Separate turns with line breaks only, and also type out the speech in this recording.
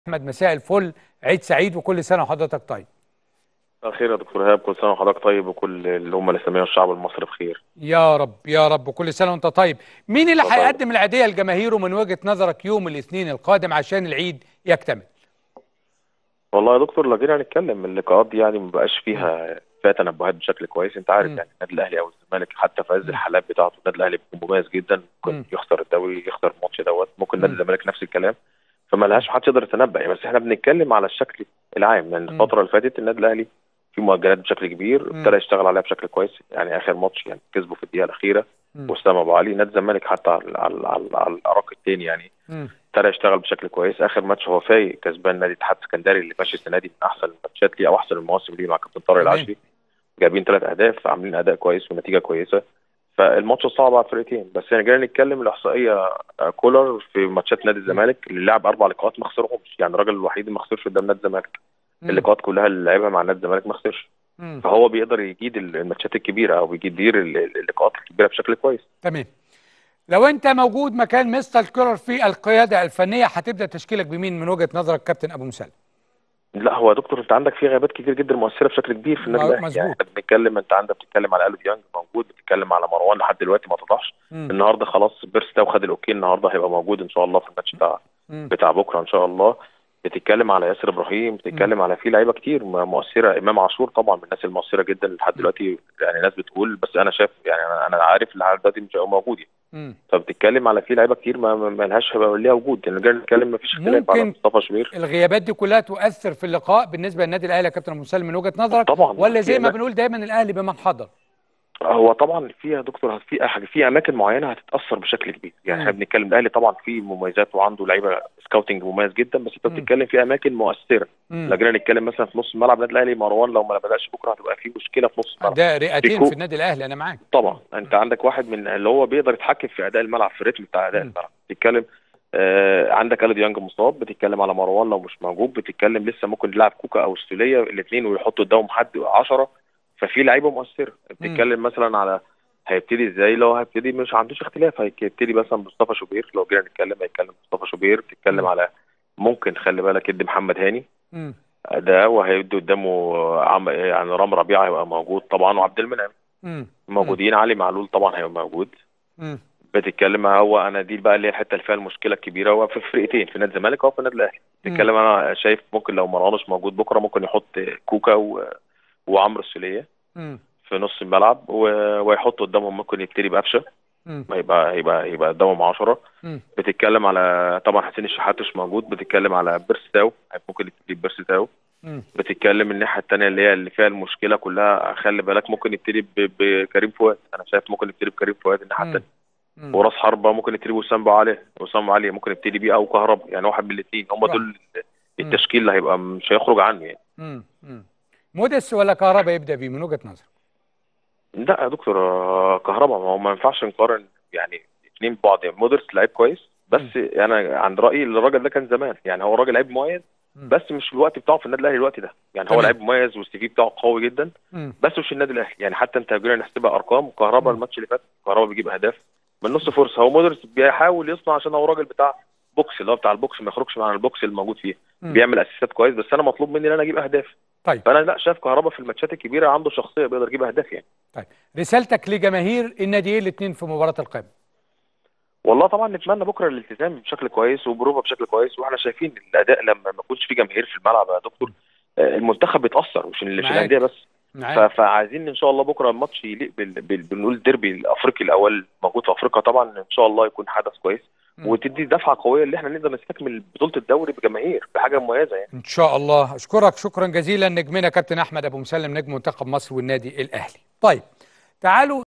احمد مساء الفل عيد سعيد وكل سنه وحضرتك طيب
خير يا دكتور ايهاب كل سنه وحضرتك طيب وكل اللي هم الاسلاميه والشعب المصري بخير
يا رب يا رب وكل سنه وانت طيب مين اللي
طيب.
هيقدم العيديه لجماهيره من وجهه نظرك يوم الاثنين القادم عشان العيد يكتمل
والله يا دكتور لو جينا نتكلم اللقاءات دي يعني ما بقاش فيها فيها تنبؤات بشكل كويس انت عارف
مم.
يعني النادي الاهلي او الزمالك حتى في عز الحالات بتاعته النادي الاهلي بيكون مميز جدا
مم.
ممكن يخسر الدوري يخسر الماتش دوت ممكن نادي
مم.
الزمالك نفس الكلام فما لهاش محدش يقدر يتنبأ يعني بس احنا بنتكلم على الشكل العام يعني
مم.
الفتره اللي فاتت النادي الاهلي في مؤجلات بشكل كبير
مم.
ابتدى يشتغل عليها بشكل كويس يعني اخر ماتش يعني كسبه في الدقيقه الاخيره
مم.
وسام ابو علي نادي الزمالك حتى على على على, على العراق الثاني يعني
مم.
ابتدى يشتغل بشكل كويس اخر ماتش هو فايق كسبان نادي الاتحاد السكندري اللي ماشي السنه دي من احسن الماتشات ليه او احسن المواسم ليه مع كابتن طارق
تمام.
العشري جايبين ثلاث اهداف عاملين اداء كويس ونتيجه كويسه فالماتش صعب على الفرقتين بس يعني جينا نتكلم الاحصائيه آه، كولر في ماتشات نادي الزمالك اللي لعب اربع لقاءات ما خسرهمش يعني الراجل الوحيد اللي ما خسرش قدام نادي الزمالك
مم.
اللقاءات كلها اللي لعبها مع نادي الزمالك ما خسرش
مم.
فهو بيقدر يجيد الماتشات الكبيره او يدير ال- ال- اللقاءات الكبيره بشكل كويس
تمام لو انت موجود مكان مستر كولر في القياده الفنيه هتبدا تشكيلك بمين من وجهه نظرك كابتن ابو مسلم
لا هو يا دكتور انت عندك في غيابات كتير جدا مؤثره بشكل كبير في النادي
م-
الاهلي
مظبوط.
يعني احنا بنتكلم انت عندك بتتكلم على الو ديانج موجود بتتكلم على مروان لحد دلوقتي ما طلعش
مم.
النهارده خلاص بيرستاو خد الاوكي النهارده هيبقى موجود ان شاء الله في الماتش بتاع
مم.
بتاع بكره ان شاء الله بتتكلم على ياسر ابراهيم بتتكلم على في لعيبه كتير م- مؤثره امام عاشور طبعا من الناس المؤثره جدا لحد دلوقتي يعني ناس بتقول بس انا شايف يعني انا انا عارف لحد دلوقتي مش هيبقى موجود يعني
مم.
فبتتكلم على في لعيبه كتير ما ما- ما لهاش هيبقى ليها وجود يعني جاي نتكلم ما فيش اختلاف على
ممكن
مصطفى شوبير
الغيابات دي كلها تؤثر في اللقاء بالنسبه للنادي الاهلي يا كابتن ابو مسلم من وجهه نظرك
طبعا
ولا زي
في
ما
أماكن-
بنقول دايما الاهلي بمن حضر
هو طبعا في يا دكتور في حاجه في اماكن معينه هتتاثر بشكل كبير يعني احنا
مم.
بنتكلم الاهلي طبعا في مميزات وعنده لعيبه سكاوتنج مميز جدا بس انت
مم.
بتتكلم في اماكن مؤثره
مم.
لو جينا نتكلم مثلا في نص الملعب النادي الاهلي مروان لو ما بداش بكره هتبقى في مشكله في نص الملعب
ده رئتين
بيكو-
في النادي الاهلي انا معاك
طبعا انت عندك واحد من اللي هو بيقدر يتحكم في اداء الملعب في الريتم بتاع اداء
مم.
الملعب بتتكلم آه عندك اليو ديانج مصاب بتتكلم على مروان لو مش موجود بتتكلم لسه ممكن يلعب كوكا او السوليه الاثنين ويحطوا قدامهم حد 10 ففي لعيبه مؤثره بتتكلم مثلا على هيبتدي ازاي لو هيبتدي مش عندوش اختلاف هيبتدي مثلا مصطفى شوبير لو جينا نتكلم هيتكلم مصطفى شوبير بتتكلم
مم.
على ممكن خلي بالك يدي محمد هاني
مم.
ده وهيدي قدامه عم يعني رام ربيعه هيبقى موجود طبعا وعبد المنعم
مم.
موجودين علي معلول طبعا هيبقى موجود
مم.
بتتكلم هو انا دي بقى اللي هي الحته اللي فيها المشكله الكبيره هو في فرقتين في نادي الزمالك او في النادي الاهلي بتتكلم انا شايف ممكن لو مروان مش موجود بكره ممكن يحط كوكا و... وعمرو السوليه
مم.
في نص الملعب و... ويحط قدامهم ممكن يبتدي بقفشه
مم.
هيبقى هيبقى هيبقى قدامهم 10
مم.
بتتكلم على طبعا حسين الشحات مش موجود بتتكلم على بيرستاو ممكن يبتدي بيرستاو
مم.
بتتكلم الناحيه الثانيه اللي هي اللي فيها المشكله كلها خلي بالك ممكن يبتدي ب... بكريم فؤاد انا شايف ممكن يبتدي بكريم فؤاد الناحيه
مم.
الثانيه
مم.
وراس حربه ممكن يبتدي بوسام ابو علي وسام أبو علي ممكن يبتدي بيه او كهربا يعني واحد من الاثنين هم
واحد.
دول التشكيل اللي هيبقى مش هيخرج عنه يعني
مم. مم. موديس ولا كهربا يبدا بيه من وجهه نظرك
لا يا دكتور آه، كهربا ما هو ما ينفعش نقارن يعني اثنين ببعض يعني مودرس لعيب كويس بس انا عند رايي الراجل ده كان زمان يعني هو راجل لعيب مميز
مم.
بس مش الوقت بتاعه في النادي الاهلي الوقت ده يعني هو
تمام.
لعيب مميز والسي في بتاعه قوي جدا
مم.
بس مش النادي الاهلي يعني حتى انت جينا نحسبها ارقام كهربا
مم.
الماتش اللي فات كهربا بيجيب اهداف من نص فرصه هو مودرس بيحاول يصنع عشان هو راجل بتاع بوكس اللي هو بتاع البوكس ما يخرجش عن البوكس اللي موجود فيه
مم.
بيعمل اسيستات كويس بس انا مطلوب مني ان انا اجيب اهداف
طيب
فانا لا شايف كهربا في الماتشات الكبيره عنده شخصيه بيقدر يجيب اهداف يعني
طيب رسالتك لجماهير الناديين الاثنين في مباراه القمه
والله طبعا نتمنى بكره الالتزام بشكل كويس وبروفا بشكل كويس واحنا شايفين الاداء لما ما يكونش في جماهير في الملعب يا دكتور آه، المنتخب بيتاثر مش مش
معاك.
الانديه بس ف-
معاك
فعايزين ان شاء الله بكره الماتش يليق بال... بال... بنقول الديربي الافريقي الاول موجود في افريقيا طبعا ان شاء الله يكون حدث كويس
مم.
وتدي دفعه قويه اللي احنا نقدر نستكمل بطوله الدوري بجماهير بحاجه مميزه يعني
ان شاء الله اشكرك شكرا جزيلا نجمنا كابتن احمد ابو مسلم نجم منتخب مصر والنادي الاهلي طيب تعالوا